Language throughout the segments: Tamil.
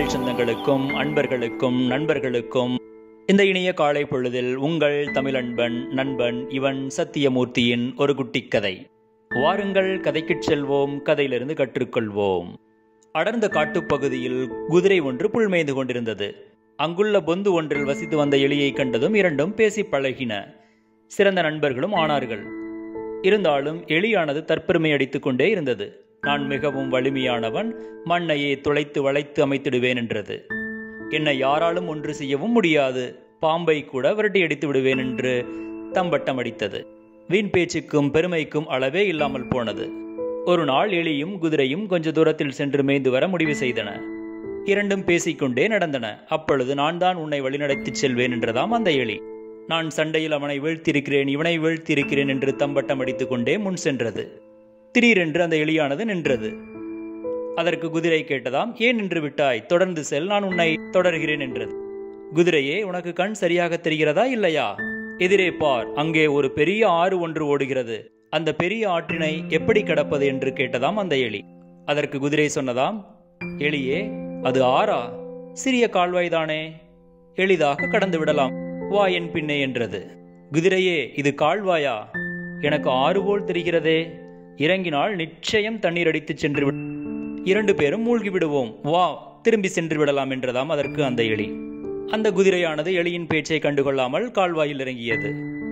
தமிழ் சொந்தங்களுக்கும் அன்பர்களுக்கும் நண்பர்களுக்கும் இந்த இனிய காலை பொழுதில் உங்கள் தமிழன்பன் நண்பன் இவன் சத்தியமூர்த்தியின் ஒரு குட்டிக் கதை வாருங்கள் கதைக்குச் செல்வோம் கதையிலிருந்து கற்றுக்கொள்வோம் அடர்ந்த காட்டுப்பகுதியில் குதிரை ஒன்று புல்மேய்ந்து கொண்டிருந்தது அங்குள்ள பொந்து ஒன்றில் வசித்து வந்த எலியை கண்டதும் இரண்டும் பேசி பழகின சிறந்த நண்பர்களும் ஆனார்கள் இருந்தாலும் எலியானது தற்பெருமை அடித்துக் கொண்டே இருந்தது நான் மிகவும் வலிமையானவன் மண்ணையே துளைத்து வளைத்து அமைத்திடுவேன் என்றது என்னை யாராலும் ஒன்று செய்யவும் முடியாது பாம்பை கூட விரட்டி அடித்து விடுவேன் என்று தம்பட்டம் அடித்தது வீண் பேச்சுக்கும் பெருமைக்கும் அளவே இல்லாமல் போனது ஒரு நாள் எலியும் குதிரையும் கொஞ்ச தூரத்தில் சென்று மேய்ந்து வர முடிவு செய்தன இரண்டும் பேசிக்கொண்டே நடந்தன அப்பொழுது நான் தான் உன்னை வழிநடத்திச் செல்வேன் என்றதாம் அந்த எலி நான் சண்டையில் அவனை வீழ்த்திருக்கிறேன் இவனை வீழ்த்திருக்கிறேன் என்று தம்பட்டம் அடித்துக் கொண்டே முன் சென்றது திடீரென்று அந்த எலியானது நின்றது அதற்கு குதிரை கேட்டதாம் ஏன் நின்று விட்டாய் தொடர்ந்து செல் நான் உன்னை தொடர்கிறேன் என்றது குதிரையே உனக்கு கண் சரியாக தெரிகிறதா இல்லையா எதிரே பார் அங்கே ஒரு பெரிய ஆறு ஒன்று ஓடுகிறது அந்த பெரிய ஆற்றினை எப்படி கடப்பது என்று கேட்டதாம் அந்த எலி அதற்கு குதிரை சொன்னதாம் எலியே அது ஆறா சிறிய கால்வாய்தானே எளிதாக கடந்து விடலாம் வா என் பின்னே என்றது குதிரையே இது கால்வாயா எனக்கு ஆறு போல் தெரிகிறதே இறங்கினால் நிச்சயம் தண்ணீர் அடித்துச் சென்று விடு இரண்டு பேரும் மூழ்கி விடுவோம் வா திரும்பி சென்று விடலாம் என்றதாம் அதற்கு அந்த எலி அந்த குதிரையானது எலியின் பேச்சை கண்டுகொள்ளாமல் கால்வாயில் இறங்கியது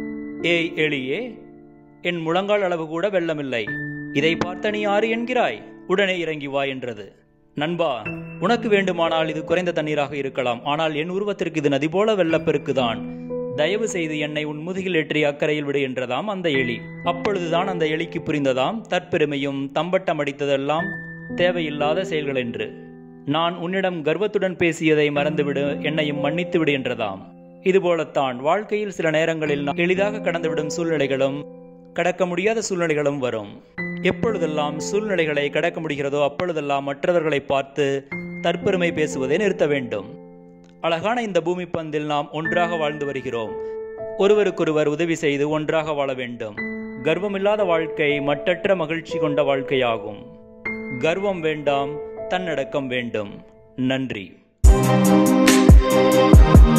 ஏய் எலியே என் முழங்கால் அளவு கூட வெள்ளமில்லை இதை பார்த்த நீ ஆறு என்கிறாய் உடனே இறங்கி வா என்றது நண்பா உனக்கு வேண்டுமானால் இது குறைந்த தண்ணீராக இருக்கலாம் ஆனால் என் உருவத்திற்கு இது நதி போல வெள்ளப்பெருக்குதான் தயவு செய்து என்னை உன் முதுகில் ஏற்றி அக்கறையில் விடு என்றதாம் அந்த எலி அப்பொழுதுதான் அந்த எலிக்கு புரிந்ததாம் தற்பெருமையும் தம்பட்டம் அடித்ததெல்லாம் தேவையில்லாத செயல்கள் என்று நான் உன்னிடம் கர்வத்துடன் பேசியதை மறந்துவிடு என்னையும் மன்னித்து விடு என்றதாம் இதுபோலத்தான் வாழ்க்கையில் சில நேரங்களில் நாம் எளிதாக கடந்துவிடும் சூழ்நிலைகளும் கடக்க முடியாத சூழ்நிலைகளும் வரும் எப்பொழுதெல்லாம் சூழ்நிலைகளை கடக்க முடிகிறதோ அப்பொழுதெல்லாம் மற்றவர்களை பார்த்து தற்பெருமை பேசுவதை நிறுத்த வேண்டும் அழகான இந்த பூமி பந்தில் நாம் ஒன்றாக வாழ்ந்து வருகிறோம் ஒருவருக்கொருவர் உதவி செய்து ஒன்றாக வாழ வேண்டும் கர்வமில்லாத வாழ்க்கை மட்டற்ற மகிழ்ச்சி கொண்ட வாழ்க்கையாகும் கர்வம் வேண்டாம் தன்னடக்கம் வேண்டும் நன்றி